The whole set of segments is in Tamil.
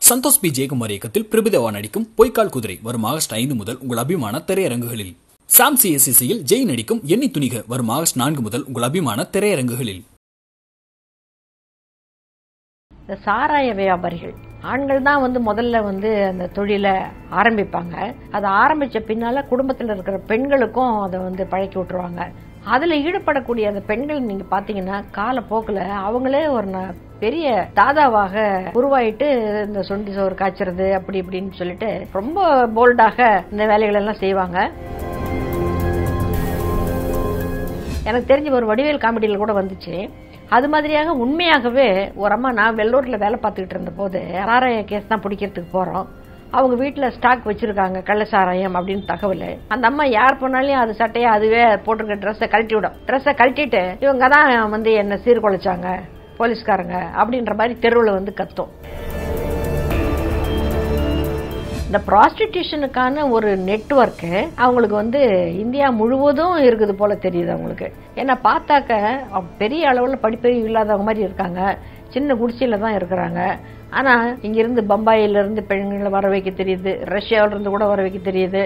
சந்தோஷ் பி ஜெயக்குமார் இயக்கத்தில் பிரபுதேவா நடிக்கும் பொய்க்கால் குதிரை வரும் ஆகஸ்ட் ஐந்து முதல் உங்கள் அபிமான திரையரங்குகளில் சாம் சிஎஸ் இசையில் ஜெய் நடிக்கும் எண்ணி துணிக வரும் ஆகஸ்ட் நான்கு முதல் உங்கள் அபிமான திரையரங்குகளில் இந்த சாராய வியாபாரிகள் ஆண்கள் தான் வந்து முதல்ல வந்து அந்த தொழிலை ஆரம்பிப்பாங்க அதை ஆரம்பிச்ச பின்னால குடும்பத்தில் இருக்கிற பெண்களுக்கும் அதை வந்து பழக்கி விட்டுருவாங்க அதுல ஈடுபடக்கூடிய அந்த பெண்கள் நீங்க பாத்தீங்கன்னா காலப்போக்கில் அவங்களே ஒரு ந- பெரிய தாதாவாக உருவாயிட்டு இந்த சொண்டி சோறு காய்ச்சறது அப்படி இப்படின்னு சொல்லிட்டு ரொம்ப போல்டாக இந்த வேலைகள் எல்லாம் செய்வாங்க எனக்கு தெரிஞ்ச ஒரு வடிவேல் காமெடியில் கூட வந்துச்சு அது மாதிரியாக உண்மையாகவே ஒரு அம்மா நான் வெள்ளூர்ல வேலை பார்த்துக்கிட்டு இருந்த போது சாராய கேஸ் தான் பிடிக்கிறதுக்கு போறோம் அவங்க வீட்டில் ஸ்டாக் வச்சிருக்காங்க கள்ள சாராயம் அப்படின்னு தகவல் அந்த அம்மா யார் போனாலும் அது சட்டையை அதுவே போட்டிருக்க ட்ரெஸ்ஸை கழட்டி விடும் ட்ரெஸ்ஸை கழட்டிட்டு இவங்க தான் வந்து என்ன சீர்குலைச்சாங்க போலீஸ்காரங்க அப்படின்ற மாதிரி தெருவில் வந்து கத்தும் இந்த ப்ராஸ்டிடியூஷனுக்கான ஒரு நெட்வொர்க்கு அவங்களுக்கு வந்து இந்தியா முழுவதும் இருக்குது போல தெரியுது அவங்களுக்கு ஏன்னா பார்த்தாக்க அவ பெரிய அளவில் படிப்பறிவு இல்லாதவங்க மாதிரி இருக்காங்க சின்ன குடிசையில தான் இருக்கிறாங்க ஆனா இங்கிருந்து பம்பாயில இருந்து பெண்களை வர வைக்க தெரியுது ரஷ்யாவில இருந்து கூட வர வைக்க தெரியுது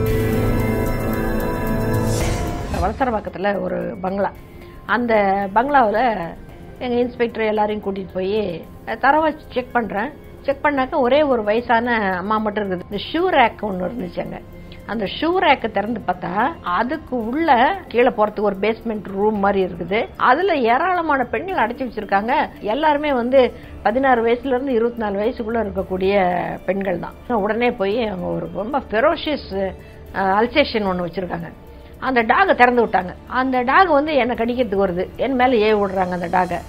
வலசரவாக்கத்தில் ஒரு பங்களா அந்த பங்களாவில் எங்கள் இன்ஸ்பெக்டர் எல்லாரையும் கூட்டிகிட்டு போய் தரவா செக் பண்ணுறேன் செக் பண்ணாக்க ஒரே ஒரு வயசான அம்மா மட்டும் இருக்குது இந்த ஷூ ரேக் ஒன்று இருந்துச்சு அங்கே அந்த ஷூ ரேக்கை திறந்து பார்த்தா அதுக்கு உள்ள கீழே போறதுக்கு ஒரு பேஸ்மெண்ட் ரூம் மாதிரி இருக்குது அதுல ஏராளமான பெண்கள் அடைச்சி வச்சிருக்காங்க எல்லாருமே வந்து பதினாறு வயசுல இருந்து இருபத்தி நாலு வயசுக்குள்ள இருக்கக்கூடிய பெண்கள் தான் உடனே போய் அவங்க ஒரு ரொம்ப ஃபெரோஷியஸ் அல்சேஷன் ஒன்று வச்சிருக்காங்க அந்த டாகை திறந்து விட்டாங்க அந்த டாக் வந்து என்னை கடிக்கிறதுக்கு வருது என் மேல ஏவி விடுறாங்க அந்த டாகை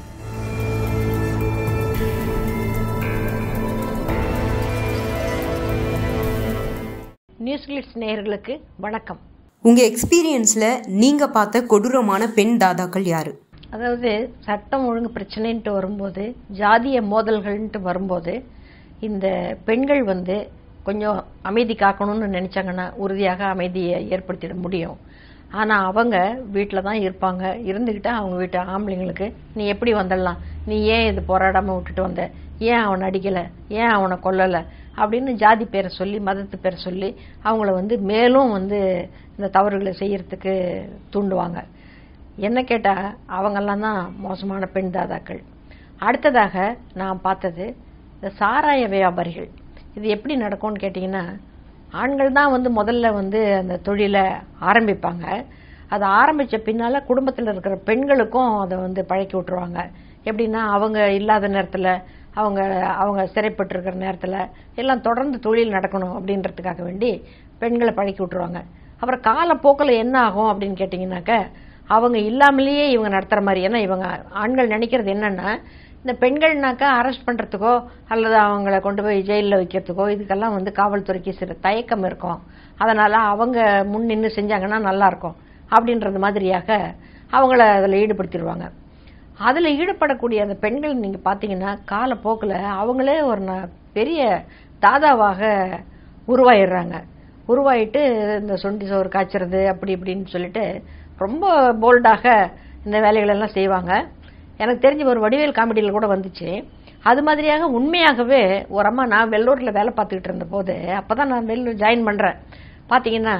நியூஸ் கிளிட்ஸ் நேயர்களுக்கு வணக்கம் உங்க எக்ஸ்பீரியன்ஸ்ல நீங்க பார்த்த கொடூரமான பெண் தாதாக்கள் யாரு அதாவது சட்டம் ஒழுங்கு பிரச்சனைன்ட்டு வரும்போது ஜாதிய மோதல்கள்ன்ட்டு வரும்போது இந்த பெண்கள் வந்து கொஞ்சம் அமைதி காக்கணும்னு நினைச்சாங்கன்னா உறுதியாக அமைதியை ஏற்படுத்திட முடியும் ஆனா அவங்க வீட்டில் தான் இருப்பாங்க இருந்துக்கிட்டா அவங்க வீட்டு ஆம்பளைங்களுக்கு நீ எப்படி வந்துடலாம் நீ ஏன் இது போராடாம விட்டுட்டு வந்த ஏன் அவனை அடிக்கல ஏன் அவனை கொல்லல அப்படின்னு ஜாதி பேரை சொல்லி மதத்து பேரை சொல்லி அவங்கள வந்து மேலும் வந்து இந்த தவறுகளை செய்யறதுக்கு தூண்டுவாங்க என்ன கேட்டா அவங்கெல்லாம் தான் மோசமான பெண் தாதாக்கள் அடுத்ததாக நான் பார்த்தது இந்த சாராய வியாபாரிகள் இது எப்படி நடக்கும்னு கேட்டிங்கன்னா ஆண்கள் தான் வந்து முதல்ல வந்து அந்த தொழிலை ஆரம்பிப்பாங்க அதை ஆரம்பிச்ச பின்னால குடும்பத்தில் இருக்கிற பெண்களுக்கும் அதை வந்து பழக்கி விட்டுருவாங்க எப்படின்னா அவங்க இல்லாத நேரத்தில் அவங்க அவங்க சிறைப்பட்டிருக்கிற நேரத்தில் எல்லாம் தொடர்ந்து தொழில் நடக்கணும் அப்படின்றதுக்காக வேண்டி பெண்களை பழக்கி விட்டுருவாங்க அப்புறம் காலப்போக்கில் என்ன ஆகும் அப்படின்னு கேட்டிங்கனாக்க அவங்க இல்லாமலேயே இவங்க நடத்துற மாதிரி ஏன்னா இவங்க ஆண்கள் நினைக்கிறது என்னன்னா இந்த பெண்கள்னாக்கா அரெஸ்ட் பண்றதுக்கோ அல்லது அவங்கள கொண்டு போய் ஜெயிலில் வைக்கிறதுக்கோ இதுக்கெல்லாம் வந்து காவல்துறைக்கு சில தயக்கம் இருக்கும் அதனால அவங்க முன் நின்று செஞ்சாங்கன்னா நல்லா இருக்கும் அப்படின்றது மாதிரியாக அவங்கள அதில் ஈடுபடுத்திடுவாங்க அதில் ஈடுபடக்கூடிய அந்த பெண்கள் நீங்க பார்த்தீங்கன்னா காலப்போக்கில் அவங்களே ஒரு ந- பெரிய தாதாவாக உருவாயிடுறாங்க உருவாயிட்டு இந்த சொண்டி சோறு காய்ச்சறது அப்படி இப்படின்னு சொல்லிட்டு ரொம்ப போல்டாக இந்த வேலைகள் எல்லாம் செய்வாங்க எனக்கு தெரிஞ்ச ஒரு வடிவேல் காமெடியில் கூட வந்துச்சு அது மாதிரியாக உண்மையாகவே ஒரு அம்மா நான் வெள்ளூர்ல வேலை பார்த்துக்கிட்டு இருந்த போது அப்பதான் நான் வெள்ளூர் ஜாயின் பண்றேன் பாத்தீங்கன்னா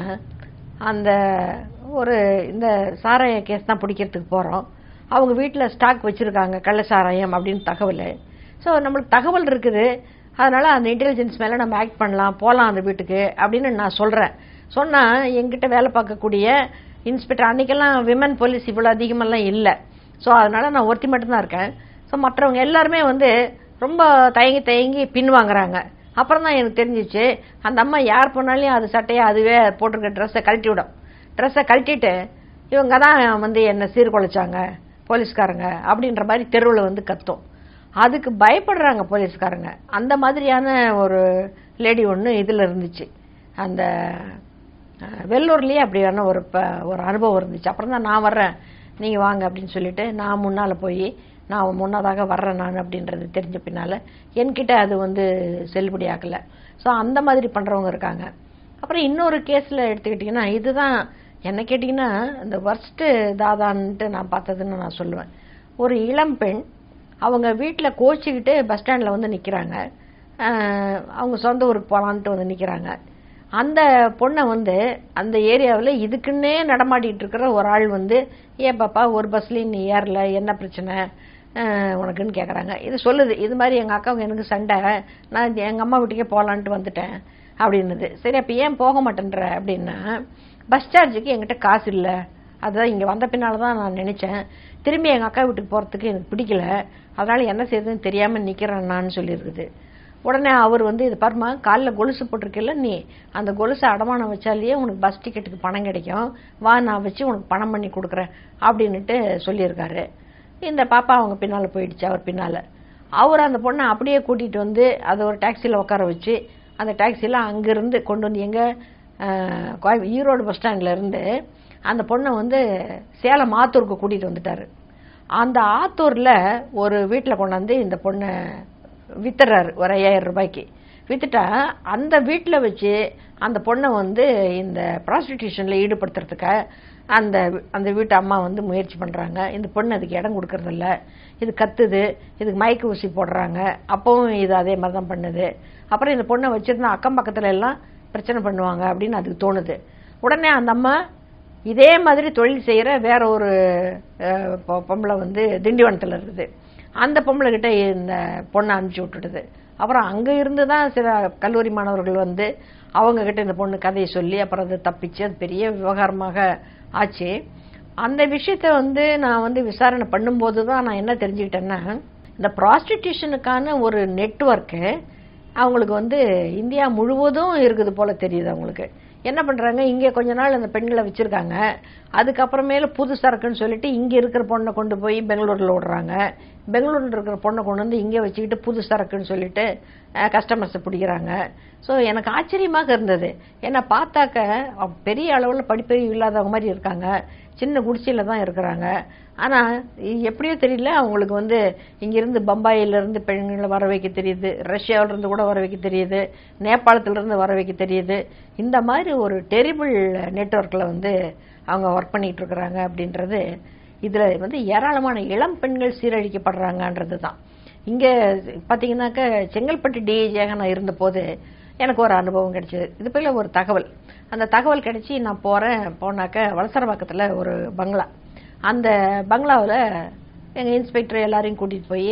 அந்த ஒரு இந்த சாராய கேஸ் தான் பிடிக்கிறதுக்கு போறோம் அவங்க வீட்டில் ஸ்டாக் வச்சிருக்காங்க கள்ள சாராயம் அப்படின்னு தகவல் ஸோ நம்மளுக்கு தகவல் இருக்குது அதனால அந்த இன்டெலிஜென்ஸ் மேல நம்ம ஆக்ட் பண்ணலாம் போகலாம் அந்த வீட்டுக்கு அப்படின்னு நான் சொல்றேன் சொன்னா என்கிட்ட வேலை பார்க்கக்கூடிய இன்ஸ்பெக்டர் அன்னைக்கெல்லாம் விமன் போலீஸ் இவ்வளவு அதிகமெல்லாம் இல்லை ஸோ அதனால நான் ஒருத்தி மட்டும்தான் இருக்கேன் ஸோ மற்றவங்க எல்லாருமே வந்து ரொம்ப தயங்கி தயங்கி பின் வாங்குறாங்க அப்புறம் தான் எனக்கு தெரிஞ்சிச்சு அந்த அம்மா யார் போனாலும் அது சட்டையை அதுவே போட்டிருக்க ட்ரெஸ்ஸை கழட்டி விடும் ட்ரெஸ்ஸை கழட்டிட்டு இவங்க தான் வந்து என்ன சீர்குலைச்சாங்க போலீஸ்காரங்க அப்படின்ற மாதிரி தெருவில் வந்து கத்தும் அதுக்கு பயப்படுறாங்க போலீஸ்காரங்க அந்த மாதிரியான ஒரு லேடி ஒன்று இதில் இருந்துச்சு அந்த அஹ், வெள்ளூர்லயே அப்படியான ஒரு ப- ஒரு அனுபவம் இருந்துச்சு அப்புறம் தான் நான் வர்றேன் நீங்க வாங்க அப்படின்னு சொல்லிட்டு நான் முன்னால போய் நான் முன்னதாக வர்றேன் நான் அப்படின்றது தெரிஞ்ச பின்னால என்கிட்ட அது வந்து செல்லுபடி ஆகல ஸோ அந்த மாதிரி பண்றவங்க இருக்காங்க அப்புறம் இன்னொரு கேஸ்ல எடுத்துக்கிட்டிங்கன்னா இதுதான் என்ன கேட்டிங்கன்னா இந்த worst தாதான்ட்டு நான் பார்த்ததுன்னு நான் சொல்லுவேன் ஒரு இளம் பெண் அவங்க வீட்டில் கோச்சிக்கிட்டு பஸ் ஸ்டாண்டில் வந்து நிற்கிறாங்க ஆஹ், அவங்க சொந்த ஊருக்கு போகலான்ட்டு வந்து நிற்கிறாங்க அந்த பொண்ணை வந்து அந்த ஏரியாவில் இதுக்குன்னே நடமாடிட்டு இருக்கிற ஒரு ஆள் வந்து ஏன் பாப்பா ஒரு பஸ்லேயும் நீ ஏறல என்ன பிரச்சனை ஆஹ், உனக்குன்னு கேட்குறாங்க இது சொல்லுது இது மாதிரி எங்கள் அக்காவுங்க எனக்கு சண்டை நான் எங்கள் அம்மா வீட்டுக்கே போகலான்ட்டு வந்துட்டேன் அப்படின்னுது சரி அப்போ ஏன் போக மாட்டேன்ற அப்படின்னா பஸ் சார்ஜுக்கு என்கிட்ட காசு இல்லை அதுதான் இங்கே வந்த பின்னால் தான் நான் நினச்சேன் திரும்பி எங்கள் அக்கா வீட்டுக்கு போகிறதுக்கு எனக்கு பிடிக்கல அதனால் என்ன செய்யுதுன்னு தெரியாமல் நிற்கிறேன் நான் சொல்லியிருக்குது உடனே அவர் வந்து இது பாருமா காலில் கொலுசு போட்டிருக்கல நீ அந்த கொலுசை அடமானம் வச்சாலேயே உனக்கு பஸ் டிக்கெட்டுக்கு பணம் கிடைக்கும் வா நான் வச்சு உனக்கு பணம் பண்ணி கொடுக்குறேன் அப்படின்னுட்டு சொல்லியிருக்காரு இந்த பாப்பா அவங்க பின்னால் போயிடுச்சு அவர் பின்னால் அவர் அந்த பொண்ணை அப்படியே கூட்டிகிட்டு வந்து அதை ஒரு டாக்ஸியில் உட்கார வச்சு அந்த டாக்ஸியில் அங்கேருந்து கொண்டு வந்து எங்கள் ஈரோடு பஸ் ஸ்டாண்ட்ல இருந்து அந்த பொண்ணை வந்து சேலம் ஆத்தூருக்கு கூட்டிகிட்டு வந்துட்டாரு அந்த ஆத்தூரில் ஒரு வீட்டில் கொண்டாந்து இந்த பொண்ணை வித்துறாரு ஒரு ஐயாயிரம் ரூபாய்க்கு வித்துட்டா அந்த வீட்டில் வச்சு அந்த பொண்ணை வந்து இந்த ப்ராஸ்டிடியூஷனில் ஈடுபடுத்துறதுக்கு அந்த அந்த வீட்டு அம்மா வந்து முயற்சி பண்ணுறாங்க இந்த பொண்ணு அதுக்கு இடம் கொடுக்கறதில்ல இது கத்துது இதுக்கு மயக்க ஊசி போடுறாங்க அப்பவும் இது அதே மாதிரி தான் பண்ணுது அப்புறம் இந்த பொண்ணை வச்சிருந்தா அக்கம் பக்கத்துல எல்லாம் பிரச்சனை பண்ணுவாங்க அப்படின்னு அதுக்கு தோணுது உடனே அந்த அம்மா இதே மாதிரி தொழில் செய்கிற வேற ஒரு அஹ், பொ- பொம்பளை வந்து திண்டிவனத்தில் இருக்குது அந்த பொம்பளை கிட்ட இந்த பொண்ணை அனுப்பிச்சி விட்டுடுது அப்புறம் அங்கே இருந்து தான் சில கல்லூரி மாணவர்கள் வந்து அவங்க கிட்ட இந்த பொண்ணு கதையை சொல்லி அப்புறம் அது தப்பிச்சு அது பெரிய விவகாரமாக ஆச்சு அந்த விஷயத்த வந்து நான் வந்து விசாரணை பண்ணும்போது தான் நான் என்ன தெரிஞ்சுக்கிட்டேன்னா இந்த ப்ராஸ்டிடியூஷனுக்கான ஒரு நெட்வொர்க்கு அவங்களுக்கு வந்து இந்தியா முழுவதும் இருக்குது போல தெரியுது அவங்களுக்கு என்ன பண்றாங்க இங்கே கொஞ்ச நாள் அந்த பெண்களை வச்சிருக்காங்க அதுக்கப்புறமேல புது சரக்குன்னு சொல்லிட்டு இங்க இருக்கிற பொண்ணை கொண்டு போய் பெங்களூர்ல விடுறாங்க பெங்களூர்ல இருக்கிற பொண்ணை கொண்டு வந்து இங்கே வச்சுக்கிட்டு புது சரக்குன்னு சொல்லிட்டு கஸ்டமர்ஸை பிடிக்கிறாங்க ஸோ எனக்கு ஆச்சரியமாக இருந்தது ஏன்னா பார்த்தாக்க அவ பெரிய அளவில் படிப்பறிவு இல்லாதவங்க மாதிரி இருக்காங்க சின்ன குடிசையில தான் இருக்கிறாங்க ஆனா இ- எப்படியோ தெரியல அவங்களுக்கு வந்து இங்கிருந்து பம்பாயில இருந்து பெண்களை வர வைக்க தெரியுது ரஷ்யாவில இருந்து கூட வர வைக்க தெரியுது நேபாளத்துல இருந்து வர வைக்க தெரியுது இந்த மாதிரி ஒரு டெரிபிள் நெட்வொர்க்ல வந்து அவங்க ஒர்க் பண்ணிட்டு இருக்கிறாங்க அப்படின்றது இதுல வந்து ஏராளமான இளம் பெண்கள் சீரழிக்கப்படுறாங்கன்றது தான் இங்க பாத்தீங்கன்னாக்க செங்கல்பட்டு டிஏஜியாக நான் இருந்தபோது எனக்கு ஒரு அனுபவம் கிடைச்சது இது போல ஒரு தகவல் அந்த தகவல் கிடைச்சி நான் போறேன் போனாக்க வலசரவாக்கத்துல ஒரு பங்களா அந்த பங்களாவில் எங்கள் இன்ஸ்பெக்டர் எல்லாரையும் கூட்டிகிட்டு போய்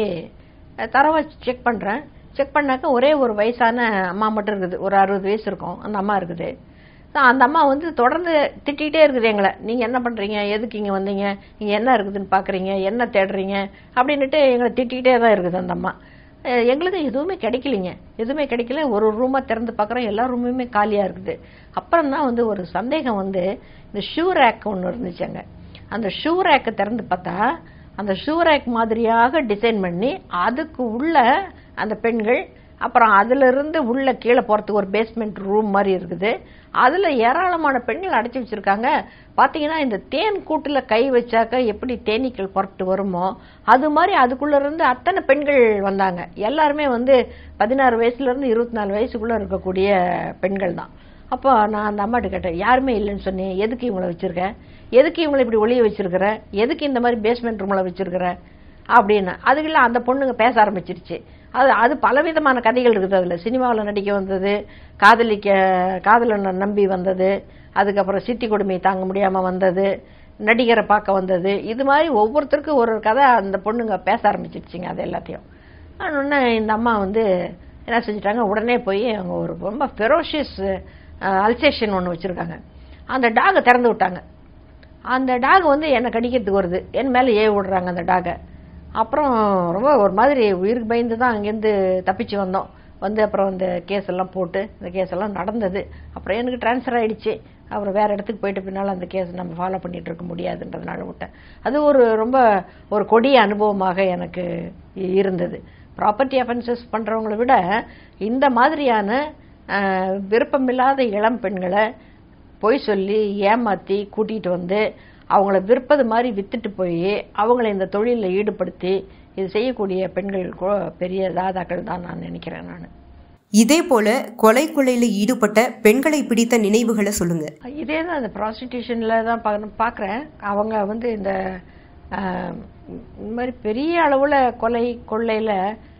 தரவா செக் பண்ணுறேன் செக் பண்ணாக்க ஒரே ஒரு வயசான அம்மா மட்டும் இருக்குது ஒரு அறுபது வயசு இருக்கும் அந்த அம்மா இருக்குது So, அந்த அம்மா வந்து தொடர்ந்து திட்டிகிட்டே இருக்குது எங்களை நீங்கள் என்ன பண்ணுறீங்க எதுக்கு இங்கே வந்தீங்க இங்கே என்ன இருக்குதுன்னு பார்க்குறீங்க என்ன தேடுறீங்க அப்படின்னுட்டு எங்களை திட்டிகிட்டே தான் இருக்குது அந்த அம்மா அஹ் எங்களுக்கு எதுவுமே கிடைக்கலைங்க எதுவுமே கிடைக்கல ஒரு ரூமா திறந்து பார்க்குறோம் எல்லா ரூமுமே காலியாக இருக்குது அப்புறம் தான் வந்து ஒரு சந்தேகம் வந்து இந்த ஷூ ரேக் ஒன்று இருந்துச்சுங்க அந்த ஷூ ரேக்கை திறந்து பார்த்தா அந்த ஷூ ரேக் மாதிரியாக டிசைன் பண்ணி அதுக்கு உள்ள அந்த பெண்கள் அப்புறம் அதுல இருந்து உள்ள கீழே போறதுக்கு ஒரு பேஸ்மெண்ட் ரூம் மாதிரி இருக்குது அதுல ஏராளமான பெண்கள் அடைச்சி வச்சிருக்காங்க பாத்தீங்கன்னா இந்த தேன் கூட்டுல கை வச்சாக்க எப்படி தேனீக்கள் புறப்பட்டு வருமோ அது மாதிரி அதுக்குள்ள இருந்து அத்தனை பெண்கள் வந்தாங்க எல்லாருமே வந்து பதினாறு வயசுல இருந்து இருபத்தி நாலு வயசுக்குள்ள இருக்கக்கூடிய பெண்கள் தான் அப்போ நான் அந்த அம்மாட்ட கேட்டேன் யாருமே இல்லைன்னு சொன்னேன் எதுக்கு இவங்களை வச்சிருக்க எதுக்கு இவங்களை இப்படி ஒளிய வச்சிருக்கிற எதுக்கு இந்த மாதிரி பேஸ்மெண்ட் ரூம்ல வச்சிருக்கிற அப்படின்னு அதுக்குள்ள அந்த பொண்ணுங்க பேச ஆரம்பிச்சிருச்சு அது அது பலவிதமான கதைகள் இருக்குது அதுல சினிமாவில் நடிக்க வந்தது காதலிக்க காதலனை நம்பி வந்தது அதுக்கப்புறம் சித்தி கொடுமையை தாங்க முடியாம வந்தது நடிகரை பார்க்க வந்தது இது மாதிரி ஒவ்வொருத்தருக்கும் ஒரு ஒரு கதை அந்த பொண்ணுங்க பேச ஆரம்பிச்சிருச்சுங்க அது எல்லாத்தையும் உடனே இந்த அம்மா வந்து என்ன செஞ்சுட்டாங்க உடனே போய் அவங்க ஒரு ரொம்ப ஃபெரோஷியஸ் அல்சேஷன் ஒன்று வச்சிருக்காங்க அந்த டாகை திறந்து விட்டாங்க அந்த டாக் வந்து என்னை கடிக்கிறதுக்கு வருது என் மேலே ஏவி விடுறாங்க அந்த டாகை அப்புறம் ரொம்ப ஒரு மாதிரி உயிருக்கு பயந்து தான் அங்கேருந்து தப்பிச்சு வந்தோம் வந்து அப்புறம் இந்த கேஸ் எல்லாம் போட்டு இந்த கேஸ் எல்லாம் நடந்தது அப்புறம் எனக்கு ட்ரான்ஸ்ஃபர் ஆயிடுச்சு அப்புறம் வேற இடத்துக்கு போயிட்டு பின்னால் அந்த கேஸ் நம்ம ஃபாலோ பண்ணிட்டு இருக்க முடியாதுன்றதுனால விட்டேன் அது ஒரு ரொம்ப ஒரு கொடிய அனுபவமாக எனக்கு இருந்தது ப்ராப்பர்ட்டி அஃபென்சஸ் பண்றவங்களை விட இந்த மாதிரியான அஹ், விருப்பமில்லாத இளம் பெண்களை பொய் சொல்லி ஏமாத்தி கூட்டிட்டு வந்து அவங்கள விற்பது மாதிரி வித்துட்டு போய் அவங்கள இந்த தொழிலில் ஈடுபடுத்தி இது செய்யக்கூடிய பெண்கள் கூட பெரிய தாதாக்கள் தான் நான் நினைக்கிறேன் நான் இதே போல கொலை கொள்ளையில ஈடுபட்ட பெண்களை பிடித்த நினைவுகளை சொல்லுங்க இதே தான் இந்த ப்ராஸ்டிடியூஷனில் தான் பார்க்குறேன் அவங்க வந்து இந்த ஆஹ், இந்த மாதிரி பெரிய அளவில் கொலை கொள்ளையில்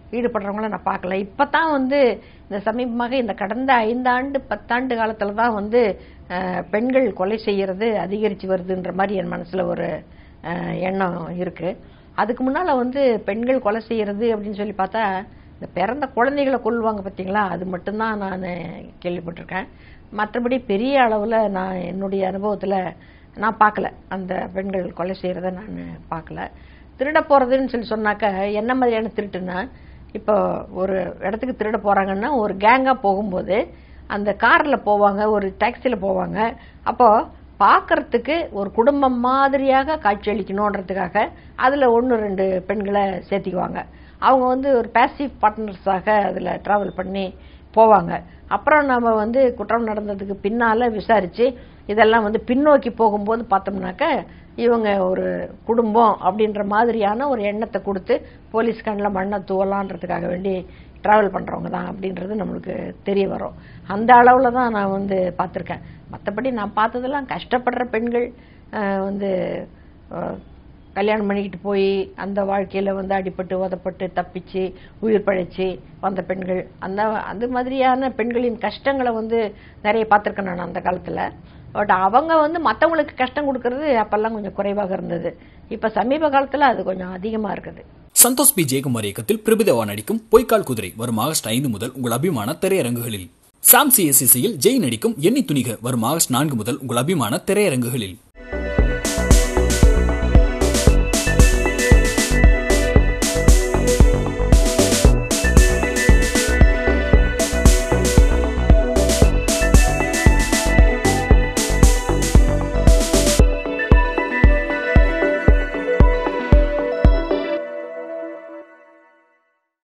ஈடுபடுறவங்கள நான் பார்க்கல இப்போ தான் வந்து இந்த சமீபமாக இந்த கடந்த ஐந்தாண்டு பத்தாண்டு காலத்தில் தான் வந்து அஹ், பெண்கள் கொலை செய்யறது அதிகரித்து வருதுன்ற மாதிரி என் மனசில் ஒரு அஹ், எண்ணம் இருக்கு அதுக்கு முன்னால் வந்து பெண்கள் கொலை செய்யறது அப்படின்னு சொல்லி பார்த்தா இந்த பிறந்த குழந்தைகளை கொல்லுவாங்க பார்த்தீங்களா அது மட்டும்தான் நான் கேள்விப்பட்டிருக்கேன் மற்றபடி பெரிய அளவில் நான் என்னுடைய அனுபவத்தில் நான் பார்க்கல அந்த பெண்கள் கொலை செய்கிறத நான் பார்க்கல திருட போகிறதுன்னு சொல்லி சொன்னாக்க என்ன மாதிரியான திருட்டுன்னா இப்போ ஒரு இடத்துக்கு திருட போகிறாங்கன்னா ஒரு கேங்காக போகும்போது அந்த காரில் போவாங்க ஒரு டாக்ஸியில் போவாங்க அப்போது பார்க்கறதுக்கு ஒரு குடும்பம் மாதிரியாக காட்சியளிக்கணுன்றதுக்காக அதில் ஒன்று ரெண்டு பெண்களை சேர்த்திக்குவாங்க அவங்க வந்து ஒரு பேசிவ் பார்ட்னர்ஸாக அதில் ட்ராவல் பண்ணி போவாங்க அப்புறம் நம்ம வந்து குற்றம் நடந்ததுக்கு பின்னால் விசாரித்து இதெல்லாம் வந்து பின்னோக்கி போகும்போது பார்த்தோம்னாக்க இவங்க ஒரு குடும்பம் அப்படின்ற மாதிரியான ஒரு எண்ணத்தை கொடுத்து போலீஸ் கண்ணில் மண்ணை தூவலான்றதுக்காக வேண்டி ட்ராவல் பண்ணுறவங்க தான் அப்படின்றது நம்மளுக்கு தெரிய வரும் அந்த அளவில் தான் நான் வந்து பார்த்துருக்கேன் மற்றபடி நான் பார்த்ததெல்லாம் கஷ்டப்படுற பெண்கள் அஹ், வந்து அஹ், கல்யாணம் பண்ணிக்கிட்டு போய் அந்த வாழ்க்கையில் வந்து அடிபட்டு உதப்பட்டு தப்பிச்சு உயிர் பழைச்சு வந்த பெண்கள் அந்த அந்த மாதிரியான பெண்களின் கஷ்டங்களை வந்து நிறைய பார்த்துருக்கேன் நான் அந்த காலத்தில் பட் அவங்க வந்து மற்றவங்களுக்கு கஷ்டம் கொடுக்கறது அப்பெல்லாம் கொஞ்சம் குறைவாக இருந்தது இப்போ சமீப காலத்தில் அது கொஞ்சம் அதிகமாக இருக்குது சந்தோஷ் பி ஜெயக்குமார் இயக்கத்தில் பிரபுதேவா நடிக்கும் பொய்க்கால் குதிரை வரும் ஆகஸ்ட் ஐந்து முதல் உங்கள் அபிமான திரையரங்குகளில் சாம் சிஎஸ்இசியில் ஜெய் நடிக்கும் எண்ணி துணிக வரும் ஆகஸ்ட் நான்கு முதல் உங்கள் அபிமான திரையரங்குகளில்